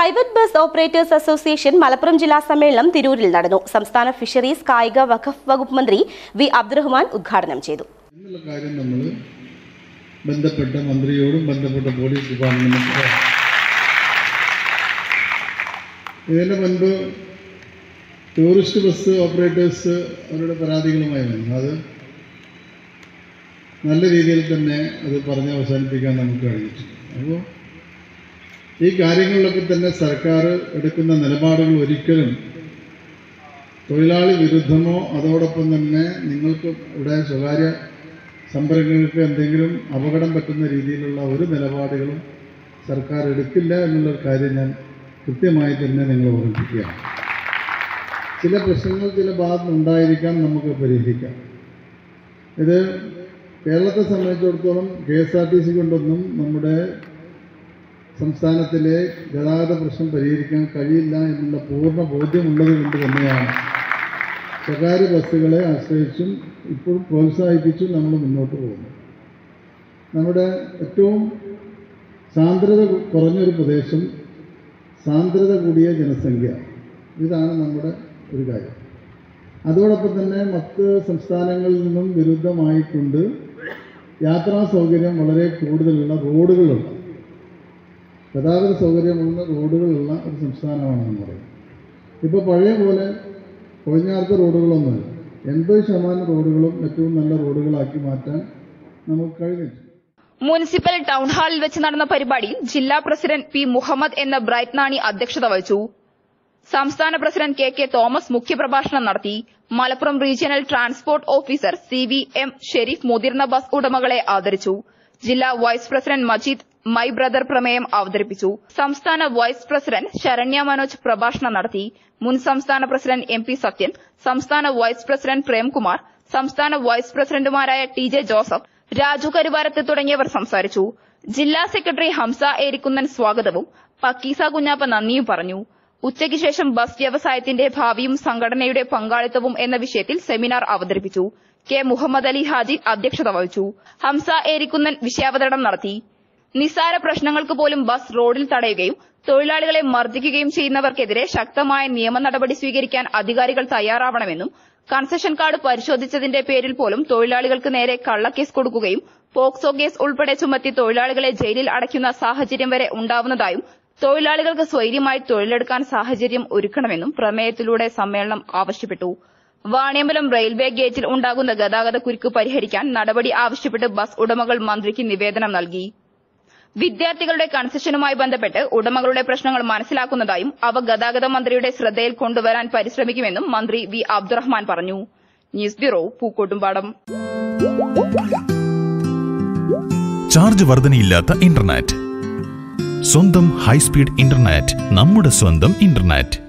Private bus operators association Malappuram ജില്ലാ സമ്മേളനം തിരൂരിൽ നടന്നു സംസ്ഥാന ഫിഷറീസ് കായിക വഖഫ് വകുപ്പ് മന്ത്രി വി അബ്ദുറഹ്മാൻ ഉദ്ഘാടനം ചെയ്തു എന്നുള്ള കാര്യം നമ്മൾ ബന്ധപ്പെട്ട മന്ത്രിയോടും ബന്ധപ്പെട്ട പോലീസ് ഡിപ്പാർട്ട്മെന്റിനും പറയാം. ഇതിന് മുൻപ് ടൂറിസ്റ്റ് ബസ് ഓപ്പറേറ്റേഴ്സ് അവരുടെ പരാതികളുമായി വന്നു അത് നല്ല രീതിയിൽ തന്നെ അത് പറഞ്ഞ് അവസാനിപ്പിക്കാൻ നമുക്ക് കഴിഞ്ഞിട്ടുണ്ട് അപ്പോൾ ഈ കാര്യങ്ങളിലൊക്കെ തന്നെ സർക്കാർ എടുക്കുന്ന നിലപാടുകൾ ഒരിക്കലും തൊഴിലാളി വിരുദ്ധമോ അതോടൊപ്പം തന്നെ നിങ്ങൾക്ക് ഇവിടെ സ്വകാര്യ സംരംഭങ്ങൾക്ക് എന്തെങ്കിലും അപകടം പറ്റുന്ന രീതിയിലുള്ള ഒരു നിലപാടുകളും സർക്കാർ എടുക്കില്ല എന്നുള്ള കാര്യം ഞാൻ കൃത്യമായി തന്നെ നിങ്ങൾ ഓർമ്മിപ്പിക്കുകയാണ് ചില പ്രശ്നങ്ങൾ ചില ഭാഗത്ത് ഉണ്ടായിരിക്കാം നമുക്ക് പരിഹരിക്കാം ഇത് കേരളത്തെ സംബന്ധിച്ചിടത്തോളം K S R T C കൊണ്ടൊന്നും നമ്മുടെ സംസ്ഥാനത്തിലെ ഗതാഗത പ്രശ്നം പരിഹരിക്കാൻ കഴിയില്ല എന്നുള്ള പൂർണ്ണ ബോധ്യമുള്ളത് കൊണ്ട് തന്നെയാണ് സ്വകാര്യ ബസ്സുകളെ ആശ്രയിച്ചും ഇപ്പോൾ പ്രോത്സാഹിപ്പിച്ചും നമ്മൾ മുന്നോട്ട് പോകുന്നു നമ്മുടെ ഏറ്റവും സാന്ദ്രത കുറഞ്ഞൊരു പ്രദേശം സാന്ദ്രത കൂടിയ ജനസംഖ്യ ഇതാണ് നമ്മുടെ ഒരു കാര്യം അതോടൊപ്പം തന്നെ മറ്റ് സംസ്ഥാനങ്ങളിൽ നിന്നും വിരുദ്ധമായിക്കൊണ്ട് യാത്രാ സൗകര്യം വളരെ കൂടുതലുള്ള റോഡുകളുണ്ട് ഗതാഗത സൗകര്യമുള്ള റോഡുകളുള്ള ഒരു സംസ്ഥാനമാണ് നമ്മുടെ ഇപ്പോൾ പഴയ പോലെ കൊഴിഞ്ഞാർത്ത റോഡുകളൊന്നുമല്ല എൺപത് ശതമാനം റോഡുകളും ഏറ്റവും നല്ല റോഡുകളാക്കി മാറ്റാൻ നമുക്ക് കഴിഞ്ഞിട്ടുണ്ട് മുനിസിപ്പൽ ടൗൺ ഹാളിൽ വെച്ച് നടന്ന പരിപാടിയിൽ ജില്ലാ പ്രസിഡന്റ് പി മുഹമ്മദ് എന്ന ബ്രൈറ്റ് നാണി അധ്യക്ഷത വഹിച്ചു സംസ്ഥാന പ്രസിഡന്റ് കെ കെ തോമസ് മുഖ്യപ്രഭാഷണം നടത്തി Malappuram regional transport officer C V M Sherif മുതിർന്ന ബസ് ഉടമകളെ ആദരിച്ചു ജില്ലാ vice president Majeed my brother പ്രമേയം അവതരിപ്പിച്ചു സംസ്ഥാന വൈസ് പ്രസിഡന്റ് ശരണ്യ മനോജ് പ്രഭാഷണം നടത്തി മുൻ സംസ്ഥാന പ്രസിഡന്റ് എം പി സത്യൻ സംസ്ഥാന വൈസ് പ്രസിഡന്റ് പ്രേംകുമാർ സംസ്ഥാന വൈസ് പ്രസിഡന്റുമാരായ T J Joseph Raju Karuvarath തുടങ്ങിയവർ സംസാരിച്ചു ജില്ലാ സെക്രട്ടറി ഹംസ ഏരിക്കുന്നൻ സ്വാഗതവും പക്കീസ കുഞ്ഞാപ്പ നന്ദിയും പറഞ്ഞു ഉച്ചയ്ക്ക് ശേഷം ബസ് വ്യവസായത്തിന്റെ ഭാവിയും സംഘടനയുടെ പങ്കാളിത്തവും എന്ന വിഷയത്തിൽ സെമിനാർ അവതരിപ്പിച്ചു കെ മുഹമ്മദ് അലി ഹാജി അധ്യക്ഷത വഹിച്ചു ഹംസ ഏരിക്കുന്നൻ വിഷയാവതരണം നടത്തി നിസ്സാര പ്രശ്നങ്ങൾക്ക് പോലും ബസ് റോഡിൽ തടയുകയും തൊഴിലാളികളെ മർദ്ദിക്കുകയും ചെയ്യുന്നവർക്കെതിരെ ശക്തമായ നിയമ നടപടി സ്വീകരിക്കാൻ അധികാരികൾ തയ്യാറാവണമെന്നും കൺസെഷൻ കാർഡ് പരിശോധിച്ചതിന്റെ പേരിൽ പോലും തൊഴിലാളികൾക്ക് നേരെ കള്ളക്കേസ് കൊടുക്കുകയും പോക്സോ കേസ് ഉൾപ്പെടെ ചുമത്തി തൊഴിലാളികളെ ജയിലിൽ അടയ്ക്കുന്ന സാഹചര്യം വരെ ഉണ്ടാവുന്നതായും തൊഴിലാളികൾക്ക് സ്വൈര്യമായി തൊഴിലെടുക്കാൻ സാഹചര്യം ഒരുക്കണമെന്നും പ്രമേയത്തിലൂടെ സമ്മേളനം ആവശ്യപ്പെട്ടു വാണിയമ്പലം റെയിൽവേ ഗേറ്റിൽ ഉണ്ടാകുന്ന ഗതാഗത കുരുക്ക് പരിഹരിക്കാൻ നടപടി ആവശ്യപ്പെട്ട് ബസ് ഉടമകൾ മന്ത്രിക്ക് നിവേദനം നൽകി വിദ്യാർത്ഥികളുടെ കൺസെഷനുമായി ബന്ധപ്പെട്ട് ഉടമകളുടെ പ്രശ്നങ്ങൾ മനസ്സിലാക്കുന്നതായും അവ ഗതാഗത മന്ത്രിയുടെ ശ്രദ്ധയിൽ കൊണ്ടുവരാൻ പരിശ്രമിക്കുമെന്നും മന്ത്രി വി അബ്ദുറഹ്മാൻ പറഞ്ഞു ന്യൂസ് ബ്യൂറോ പൂക്കോട്ടുംപാടം ചാർജ് വർധനയില്ലാത്ത ഇന്റർനെറ്റ് സ്വന്തം ഹൈസ്പീഡ് ഇന്റർനെറ്റ് നമ്മുടെ സ്വന്തം ഇന്റർനെറ്റ്